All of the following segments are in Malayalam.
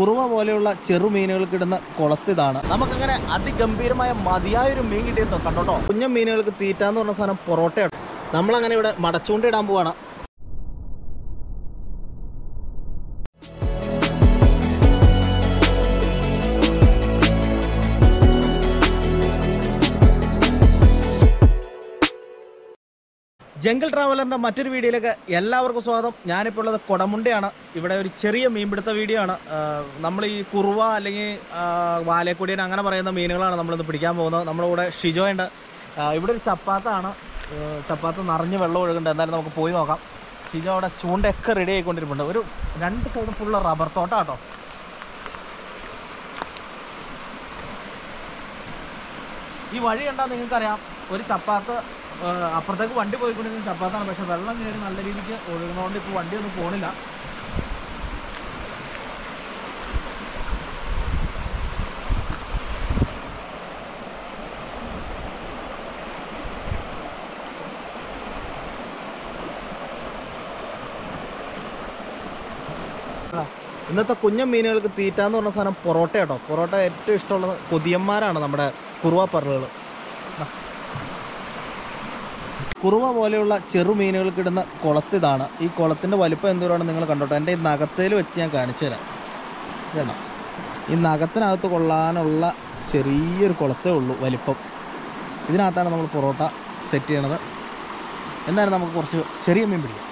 കുറുവ പോലെയുള്ള ചെറുമീനുകൾക്ക് ഇടുന്ന കുളത്തിതാണ് നമുക്കങ്ങനെ അതിഗംഭീരമായ മതിയായൊരു മീൻ കിട്ടിയത് കണ്ടോട്ടോ കുഞ്ഞു മീനുകൾക്ക് തീറ്റ എന്ന് പറഞ്ഞ സാധനം പൊറോട്ടയാണ് നമ്മളങ്ങനെ ഇവിടെ മടച്ചൂണ്ടിടാൻ പോവാണ് ജംഗിൾ ട്രാവലറിൻ്റെ മറ്റൊരു വീഡിയോയിലേക്ക് എല്ലാവർക്കും സ്വാഗതം ഞാനിപ്പോൾ ഉള്ളത് കൊടമുണ്ടയാണ് ഇവിടെ ഒരു ചെറിയ മീൻപിടുത്ത വീഡിയോ ആണ് നമ്മൾ ഈ കുറുവ അല്ലെങ്കിൽ വാലേക്കുടിയൻ അങ്ങനെ പറയുന്ന മീനുകളാണ് നമ്മളിന്ന് പിടിക്കാൻ പോകുന്നത് നമ്മുടെ കൂടെ ഷിജോ ഉണ്ട് ആ, ഇവിടെ ഒരു ചപ്പാത്താണ് ആ, ചപ്പാത്ത് നിറഞ്ഞ് വെള്ളം ഒഴുകുന്നുണ്ട് എന്തായാലും നമുക്ക് പോയി നോക്കാം ഷിജോ അവിടെ ചൂണ്ടയൊക്കെ റെഡി ആയിക്കൊണ്ടിരിപ്പുണ്ട് ഒരു രണ്ട് സൈഡ് ഫുള്ള് റബ്ബർ തോട്ടം കേട്ടോ ഈ വഴി കണ്ടാൽ നിങ്ങൾക്കറിയാം ഒരു ചപ്പാത്ത് ആ, അപ്പുറത്തേക്ക് വണ്ടി പോയിക്കൊണ്ടിരുന്ന ചപ്പാത്താണ് പക്ഷെ വെള്ളം കയറി നല്ല രീതിക്ക് ഒഴുകുന്നതുകൊണ്ട് ഇപ്പോൾ വണ്ടിയൊന്നും പോണില്ല ആ, ഇന്നത്തെ കുഞ്ഞൻ മീനുകൾക്ക് തീറ്റ എന്ന് പറഞ്ഞ സാധനം പൊറോട്ട കേട്ടോ പൊറോട്ട ഏറ്റവും ഇഷ്ടമുള്ള കൊതിയന്മാരാണ് നമ്മുടെ കുറുവ പറലുകൾ കുറുവ പോലെയുള്ള ചെറു മീനുകൾക്ക് ഇടുന്ന കുളത്തിതാണ് ഈ കുളത്തിൻ്റെ വലിപ്പം എന്തോരാണ് നിങ്ങൾ കണ്ടോട്ടോ എൻ്റെ ഈ നഖത്തേൽ വെച്ച് ഞാൻ കാണിച്ചു തരാം ഇതാണ് ഈ നഖത്തിനകത്ത് കൊള്ളാനുള്ള ചെറിയൊരു കുളത്തേ ഉള്ളൂ വലിപ്പം ഇതിനകത്താണ് നമ്മൾ പൊറോട്ട സെറ്റ് ചെയ്യണത് എന്തായാലും നമുക്ക് കുറച്ച് ചെറിയ മീൻ പിടിക്കാം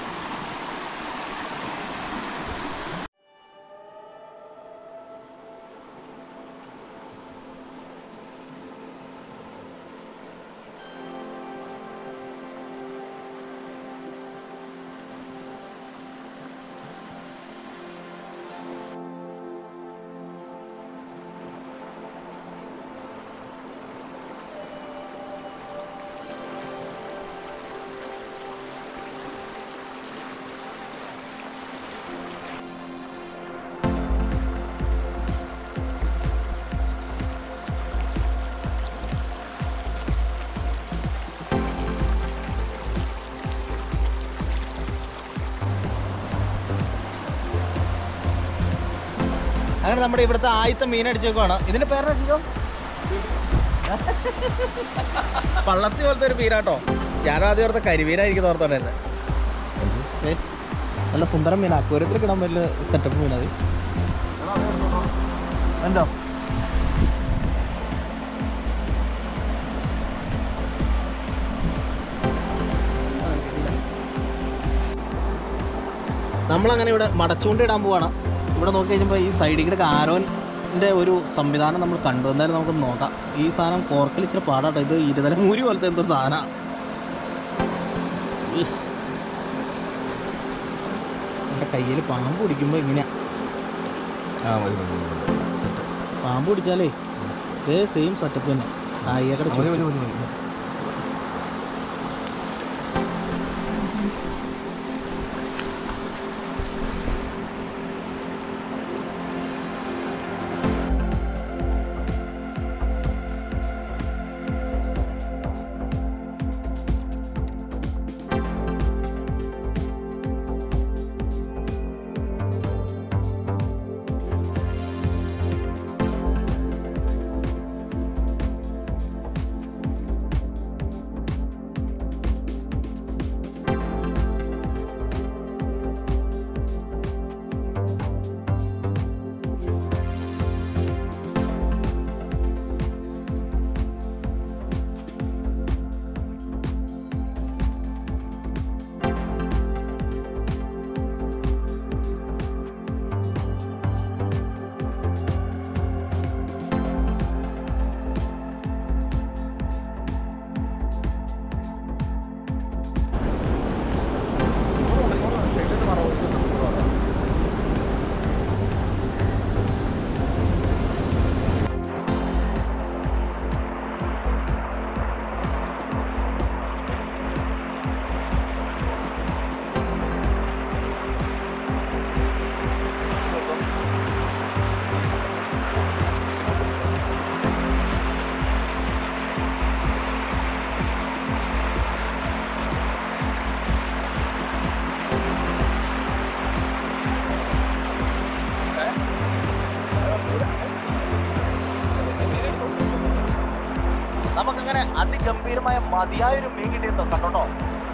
അങ്ങനെ നമ്മുടെ ഇവിടുത്തെ ആദ്യത്തെ മീൻ അടിച്ചേക്കുവാണ് ഇതിന്റെ പേരോ പള്ളത്തി പോലത്തെ ഒരു മീനാട്ടോ ഞാനും ആദ്യം ഓർത്ത കരിമീനായിരിക്കും ഓർത്തോണ്ടായിരുന്നത് ഏ, നല്ല സുന്ദരം മീൻ അക്കൂരത്തിൽ കിടാൻ വലിയ സെറ്റപ്പ് മീനത് എന്തോ നമ്മളങ്ങനെ ഇവിടെ മടച്ചൂണ്ടിടാൻ പോവാണ് ഇവിടെ നോക്കി കഴിഞ്ഞപ്പോൾ ഈ സൈഡിൽ കൂടെ ആരോൻ്റെ ഒരു സംവിധാനം നമ്മൾ കണ്ടു എന്തായാലും നമുക്ക് നോക്കാം ഈ സാധനം കോർക്കൽ ഇച്ചിരി പാടാട്ടോ ഇത് ഇരുതല മൂരി പോലത്തെ എന്തോ സാധനമാണ് എൻ്റെ കയ്യിൽ പാമ്പ് പിടിക്കുമ്പോൾ ഇങ്ങനെ ആ മതി മതി മതി, മതി സെറ്റ് പാമ്പ് പിടിച്ചാലേ ഇതേ സെയിം സെറ്റപ്പ് തന്നെ കായ്യക്കടെ മതി മതി മതി മതി അങ്ങനെ അതിഗംഭീരമായ മതിയായൊരു മീൻ കിട്ടിയെന്നോ കണ്ടോട്ടോ